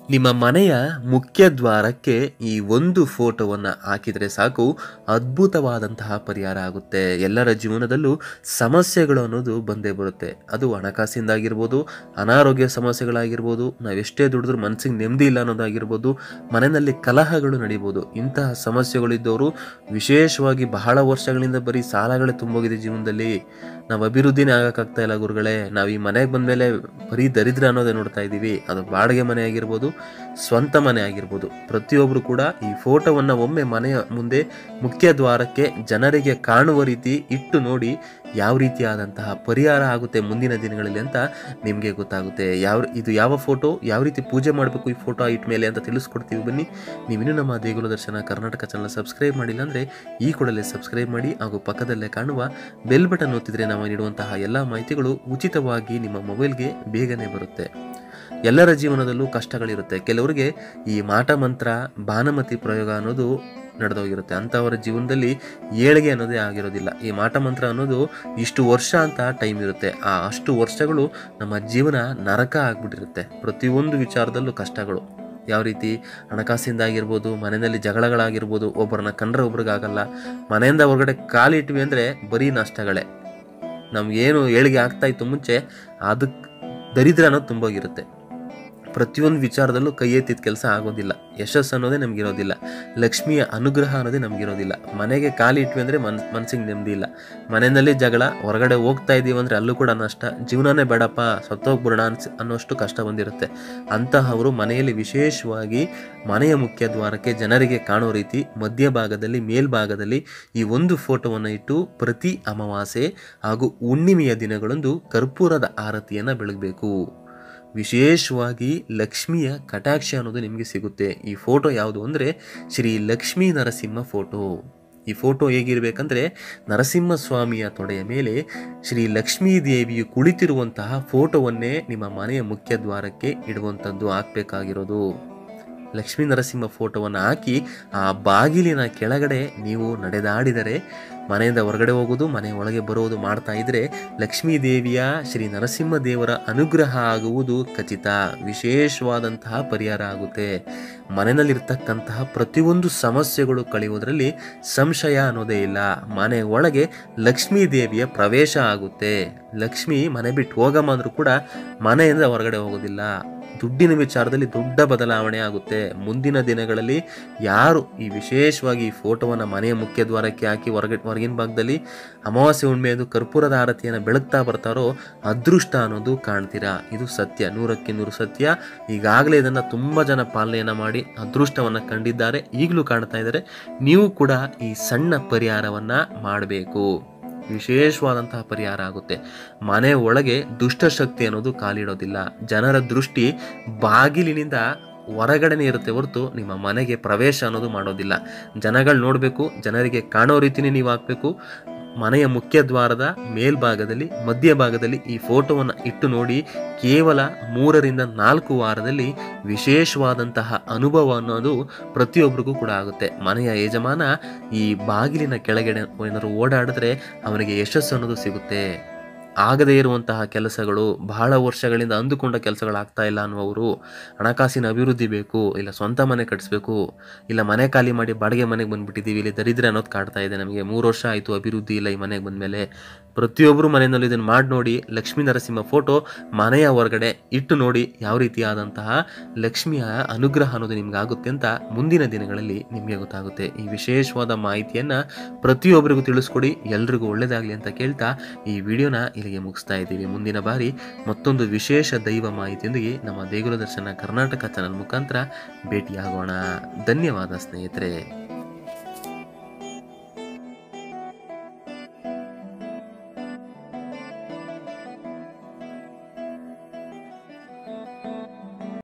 ನಿಮ್ಮ ಮನೆಯ ಮುಖ್ಯ ದ್ವಾರಕ್ಕೆ ಈ ಒಂದು ಫೋಟೋವನ್ನು ಹಾಕಿದರೆ ಸಾಕು ಅದ್ಭುತವಾದಂತಹ ಪರಿಹಾರ ಆಗುತ್ತೆ ಎಲ್ಲರ ಜೀವನದಲ್ಲೂ ಸಮಸ್ಯೆಗಳು ಅನ್ನೋದು ಬಂದೇ ಬರುತ್ತೆ ಅದು ಹಣಕಾಸಿಂದಾಗಿರ್ಬೋದು ಅನಾರೋಗ್ಯ ಸಮಸ್ಯೆಗಳಾಗಿರ್ಬೋದು ನಾವೆಷ್ಟೇ ದುಡಿದ್ರೂ ಮನಸ್ಸಿಗೆ ನೆಮ್ಮದಿ ಇಲ್ಲ ಅನ್ನೋದಾಗಿರ್ಬೋದು ಮನೆಯಲ್ಲಿ ಕಲಹಗಳು ನಡೀಬೋದು ಇಂತಹ ಸಮಸ್ಯೆಗಳಿದ್ದವರು ವಿಶೇಷವಾಗಿ ಬಹಳ ವರ್ಷಗಳಿಂದ ಬರೀ ಸಾಲಗಳೇ ತುಂಬೋಗಿದೆ ಜೀವನದಲ್ಲಿ ನಾವು ಅಭಿವೃದ್ಧಿನೇ ಆಗಕ್ಕಾಗ್ತಾ ಇಲ್ಲ ಗುರುಗಳೇ ನಾವು ಈ ಮನೆಗೆ ಬಂದಮೇಲೆ ಬರೀ ದರಿದ್ರ ಅನ್ನೋದೇ ನೋಡ್ತಾ ಇದ್ದೀವಿ ಅದು ಬಾಡಿಗೆ ಮನೆ ಆಗಿರ್ಬೋದು ಸ್ವಂತ ಮನೆ ಆಗಿರ್ಬೋದು ಪ್ರತಿಯೊಬ್ಬರು ಕೂಡ ಈ ಫೋಟೋವನ್ನು ಒಮ್ಮೆ ಮನೆಯ ಮುಂದೆ ಮುಖ್ಯ ದ್ವಾರಕ್ಕೆ ಜನರಿಗೆ ಕಾಣುವ ರೀತಿ ಇಟ್ಟು ನೋಡಿ ಯಾವ ರೀತಿಯಾದಂತಹ ಪರಿಹಾರ ಆಗುತ್ತೆ ಮುಂದಿನ ದಿನಗಳಲ್ಲಿ ಅಂತ ನಿಮಗೆ ಗೊತ್ತಾಗುತ್ತೆ ಯಾವ ಇದು ಯಾವ ಫೋಟೋ ಯಾವ ರೀತಿ ಪೂಜೆ ಮಾಡಬೇಕು ಈ ಫೋಟೋ ಇಟ್ಟ ಮೇಲೆ ಅಂತ ತಿಳಿಸ್ಕೊಡ್ತೀವಿ ಬನ್ನಿ ನೀವಿನ್ನೂ ನಮ್ಮ ದೇಗುಲ ದರ್ಶನ ಕರ್ನಾಟಕ ಚಾನಲ್ ಸಬ್ಸ್ಕ್ರೈಬ್ ಮಾಡಿಲ್ಲ ಅಂದರೆ ಈ ಕೂಡಲೇ ಸಬ್ಸ್ಕ್ರೈಬ್ ಮಾಡಿ ಹಾಗೂ ಪಕ್ಕದಲ್ಲೇ ಕಾಣುವ ಬೆಲ್ ಬಟನ್ ಒತ್ತಿದ್ರೆ ನಾವು ನೀಡುವಂತಹ ಎಲ್ಲ ಮಾಹಿತಿಗಳು ಉಚಿತವಾಗಿ ನಿಮ್ಮ ಮೊಬೈಲ್ಗೆ ಬೇಗನೆ ಬರುತ್ತೆ ಎಲ್ಲರ ಜೀವನದಲ್ಲೂ ಕಷ್ಟಗಳಿರುತ್ತೆ ಕೆಲವರಿಗೆ ಈ ಮಾಟ ಮಂತ್ರ ಬಾನಮತಿ ಪ್ರಯೋಗ ಅನ್ನೋದು ನಡೆದೋಗಿರುತ್ತೆ ಅಂಥವರ ಜೀವನದಲ್ಲಿ ಏಳಿಗೆ ಅನ್ನೋದೇ ಆಗಿರೋದಿಲ್ಲ ಈ ಮಾಟ ಮಂತ್ರ ಅನ್ನೋದು ಇಷ್ಟು ವರ್ಷ ಅಂತ ಟೈಮ್ ಇರುತ್ತೆ ಆ ಅಷ್ಟು ವರ್ಷಗಳು ನಮ್ಮ ಜೀವನ ನರಕ ಆಗ್ಬಿಟ್ಟಿರುತ್ತೆ ಪ್ರತಿಯೊಂದು ವಿಚಾರದಲ್ಲೂ ಕಷ್ಟಗಳು ಯಾವ ರೀತಿ ಹಣಕಾಸಿಂದ ಆಗಿರ್ಬೋದು ಮನೆಯಲ್ಲಿ ಜಗಳಗಳಾಗಿರ್ಬೋದು ಒಬ್ಬರನ್ನ ಕಂಡ್ರೆ ಒಬ್ರಿಗಾಗಲ್ಲ ಮನೆಯಿಂದ ಹೊರಗಡೆ ಕಾಲಿಟ್ವಿ ಅಂದರೆ ಬರೀ ನಷ್ಟಗಳೇ ನಮಗೇನು ಏಳಿಗೆ ಆಗ್ತಾ ಇತ್ತು ಮುಂಚೆ ಅದಕ್ಕೆ ದರಿದ್ರ ಅನ್ನೋದು ತುಂಬೋಗಿರುತ್ತೆ ಪ್ರತಿಯೊಂದು ವಿಚಾರದಲ್ಲೂ ಕೈ ಎತ್ತಿದ ಕೆಲಸ ಆಗೋದಿಲ್ಲ ಯಶಸ್ಸು ಅನ್ನೋದೇ ನಮಗಿರೋದಿಲ್ಲ ಲಕ್ಷ್ಮಿಯ ಅನುಗ್ರಹ ಅನ್ನೋದೇ ನಮಗಿರೋದಿಲ್ಲ ಮನೆಗೆ ಕಾಲಿಟ್ವಿ ಅಂದರೆ ಮನ್ ಮನಸ್ಸಿಗೆ ನೆಮ್ಮದಿ ಇಲ್ಲ ಮನೆಯಲ್ಲಿ ಜಗಳ ಹೊರಗಡೆ ಹೋಗ್ತಾ ಇದ್ದೀವಿ ಅಂದರೆ ಅಲ್ಲೂ ಕೂಡ ನಷ್ಟ ಜೀವನನೇ ಬೇಡಪ್ಪ ಸತ್ತೋಗ್ಬಿಡೋಣ ಅನ್ಸ್ ಅನ್ನೋಷ್ಟು ಕಷ್ಟ ಬಂದಿರುತ್ತೆ ಅಂತಹವರು ಮನೆಯಲ್ಲಿ ವಿಶೇಷವಾಗಿ ಮನೆಯ ಮುಖ್ಯ ದ್ವಾರಕ್ಕೆ ಜನರಿಗೆ ಕಾಣೋ ರೀತಿ ಮಧ್ಯಭಾಗದಲ್ಲಿ ಮೇಲ್ಭಾಗದಲ್ಲಿ ಈ ಒಂದು ಫೋಟೋವನ್ನು ಇಟ್ಟು ಪ್ರತಿ ಅಮಾವಾಸ್ಯೆ ಹಾಗೂ ಹುಣ್ಣಿಮೆಯ ದಿನಗಳಂದು ಕರ್ಪೂರದ ಆರತಿಯನ್ನು ಬೆಳಗಬೇಕು ವಿಶೇಷವಾಗಿ ಲಕ್ಷ್ಮಿಯ ಕಟಾಕ್ಷ ಅನ್ನೋದು ನಿಮಗೆ ಸಿಗುತ್ತೆ ಈ ಫೋಟೋ ಯಾವುದು ಅಂದರೆ ಶ್ರೀ ಲಕ್ಷ್ಮೀ ನರಸಿಂಹ ಫೋಟೋ ಈ ಫೋಟೋ ಹೇಗಿರಬೇಕಂದ್ರೆ ನರಸಿಂಹಸ್ವಾಮಿಯ ತೊಡೆಯ ಮೇಲೆ ಶ್ರೀ ಲಕ್ಷ್ಮೀ ದೇವಿಯು ಕುಳಿತಿರುವಂತಹ ಫೋಟೋವನ್ನೇ ನಿಮ್ಮ ಮನೆಯ ಮುಖ್ಯ ದ್ವಾರಕ್ಕೆ ಇಡುವಂಥದ್ದು ಹಾಕಬೇಕಾಗಿರೋದು ಲಕ್ಷ್ಮೀ ನರಸಿಂಹ ಫೋಟೋವನ್ನು ಹಾಕಿ ಆ ಬಾಗಿಲಿನ ಕೆಳಗಡೆ ನೀವು ನಡೆದಾಡಿದರೆ ಮನೆಯಿಂದ ಹೊರಗಡೆ ಹೋಗೋದು ಮನೆ ಒಳಗೆ ಬರುವುದು ಮಾಡ್ತಾ ಇದ್ರೆ ಲಕ್ಷ್ಮೀ ದೇವಿಯ ಶ್ರೀ ನರಸಿಂಹ ದೇವರ ಅನುಗ್ರಹ ಆಗುವುದು ಖಚಿತ ವಿಶೇಷವಾದಂತಹ ಪರಿಹಾರ ಆಗುತ್ತೆ ಮನೆಯಲ್ಲಿರ್ತಕ್ಕಂತಹ ಪ್ರತಿಯೊಂದು ಸಮಸ್ಯೆಗಳು ಕಳೆಯುವುದರಲ್ಲಿ ಸಂಶಯ ಅನ್ನೋದೇ ಇಲ್ಲ ಮನೆ ಒಳಗೆ ಲಕ್ಷ್ಮೀ ದೇವಿಯ ಪ್ರವೇಶ ಆಗುತ್ತೆ ಲಕ್ಷ್ಮಿ ಮನೆ ಬಿಟ್ಟು ಹೋಗಮ್ಮ ಅಂದ್ರೂ ಕೂಡ ಮನೆಯಿಂದ ಹೊರಗಡೆ ಹೋಗೋದಿಲ್ಲ ದುಡ್ಡಿನ ವಿಚಾರದಲ್ಲಿ ದೊಡ್ಡ ಬದಲಾವಣೆ ಆಗುತ್ತೆ ಮುಂದಿನ ದಿನಗಳಲ್ಲಿ ಯಾರು ಈ ವಿಶೇಷವಾಗಿ ಈ ಫೋಟೋವನ್ನು ಮನೆಯ ಮುಖ್ಯ ದ್ವಾರಕ್ಕೆ ಹಾಕಿ ಹೊರಗ ಹೊರಗಿನ ಭಾಗದಲ್ಲಿ ಅಮಾವಾಸ್ಯೆ ಹುಣ್ಣಿಮೆಯದು ಕರ್ಪೂರದ ಆರತಿಯನ್ನು ಬೆಳಗ್ತಾ ಬರ್ತಾರೋ ಅದೃಷ್ಟ ಅನ್ನೋದು ಕಾಣ್ತೀರಾ ಇದು ಸತ್ಯ ನೂರಕ್ಕೆ ನೂರು ಸತ್ಯ ಈಗಾಗಲೇ ಇದನ್ನು ತುಂಬ ಜನ ಪಾಲನೆಯನ್ನು ಮಾಡಿ ಅದೃಷ್ಟವನ್ನು ಕಂಡಿದ್ದಾರೆ ಈಗಲೂ ಕಾಣ್ತಾ ಇದ್ದಾರೆ ನೀವು ಕೂಡ ಈ ಸಣ್ಣ ಪರಿಹಾರವನ್ನು ಮಾಡಬೇಕು ವಿಶೇಷವಾದಂತಹ ಪರಿಹಾರ ಆಗುತ್ತೆ ಮನೆ ಒಳಗೆ ದುಷ್ಟಶಕ್ತಿ ಅನ್ನೋದು ಕಾಲಿಡೋದಿಲ್ಲ ಜನರ ದೃಷ್ಟಿ ಬಾಗಿಲಿನಿಂದ ಹೊರಗಡೆನೇ ಇರುತ್ತೆ ಹೊರತು ನಿಮ್ಮ ಮನೆಗೆ ಪ್ರವೇಶ ಅನ್ನೋದು ಮಾಡೋದಿಲ್ಲ ಜನಗಳು ನೋಡಬೇಕು ಜನರಿಗೆ ಕಾಣೋ ರೀತಿನೇ ನೀವು ಹಾಕಬೇಕು ಮನೆಯ ಮುಖ್ಯ ದ್ವಾರದ ಮೇಲ್ಭಾಗದಲ್ಲಿ ಮಧ್ಯಭಾಗದಲ್ಲಿ ಈ ಫೋಟೋವನ್ನು ಇಟ್ಟು ನೋಡಿ ಕೇವಲ ಮೂರರಿಂದ ನಾಲ್ಕು ವಾರದಲ್ಲಿ ವಿಶೇಷವಾದಂತಹ ಅನುಭವ ಅನ್ನೋದು ಪ್ರತಿಯೊಬ್ಬರಿಗೂ ಕೂಡ ಆಗುತ್ತೆ ಮನೆಯ ಯಜಮಾನ ಈ ಬಾಗಿಲಿನ ಕೆಳಗಡೆ ಏನಾದ್ರು ಓಡಾಡಿದ್ರೆ ಅವನಿಗೆ ಯಶಸ್ಸು ಅನ್ನೋದು ಸಿಗುತ್ತೆ ಆಗದೇ ಇರುವಂತಹ ಕೆಲಸಗಳು ಬಹಳ ವರ್ಷಗಳಿಂದ ಅಂದುಕೊಂಡ ಕೆಲಸಗಳಾಗ್ತಾ ಇಲ್ಲ ಅನ್ನುವರು ಹಣಕಾಸಿನ ಅಭಿವೃದ್ಧಿ ಬೇಕು ಇಲ್ಲ ಸ್ವಂತ ಮನೆ ಕಟ್ಟಿಸ್ಬೇಕು ಇಲ್ಲ ಮನೆ ಖಾಲಿ ಮಾಡಿ ಬಾಡಿಗೆ ಮನೆಗೆ ಬಂದ್ಬಿಟ್ಟಿದ್ದೀವಿ ಇಲ್ಲಿ ದರಿದ್ರ ಅನ್ನೋದು ಕಾಡ್ತಾ ಇದೆ ನಮಗೆ ಮೂರು ವರ್ಷ ಆಯಿತು ಅಭಿವೃದ್ಧಿ ಇಲ್ಲ ಈ ಮನೆಗೆ ಬಂದಮೇಲೆ ಪ್ರತಿಯೊಬ್ಬರು ಮನೆಯಲ್ಲಿ ಇದನ್ನು ಮಾಡಿ ನೋಡಿ ಲಕ್ಷ್ಮೀ ನರಸಿಂಹ ಫೋಟೋ ಮನೆಯ ಹೊರಗಡೆ ಇಟ್ಟು ನೋಡಿ ಯಾವ ರೀತಿಯಾದಂತಹ ಲಕ್ಷ್ಮಿಯ ಅನುಗ್ರಹ ಅನ್ನೋದು ನಿಮ್ಗೆ ಆಗುತ್ತೆ ಅಂತ ಮುಂದಿನ ದಿನಗಳಲ್ಲಿ ನಿಮಗೆ ಗೊತ್ತಾಗುತ್ತೆ ಈ ವಿಶೇಷವಾದ ಮಾಹಿತಿಯನ್ನು ಪ್ರತಿಯೊಬ್ಬರಿಗೂ ತಿಳಿಸ್ಕೊಡಿ ಎಲ್ರಿಗೂ ಒಳ್ಳೆಯದಾಗಲಿ ಅಂತ ಕೇಳ್ತಾ ಈ ವಿಡಿಯೋನ ಇಲ್ಲಿಗೆ ಮುಗಿಸ್ತಾ ಇದ್ದೀವಿ ಮುಂದಿನ ಬಾರಿ ಮತ್ತೊಂದು ವಿಶೇಷ ದೈವ ಮಾಹಿತಿಯೊಂದಿಗೆ ನಮ್ಮ ದೇಗುಲ ದರ್ಶನ ಕರ್ನಾಟಕ ಚಾನಲ್ ಮುಖಾಂತರ ಭೇಟಿಯಾಗೋಣ ಧನ್ಯವಾದ ಸ್ನೇಹಿತರೆ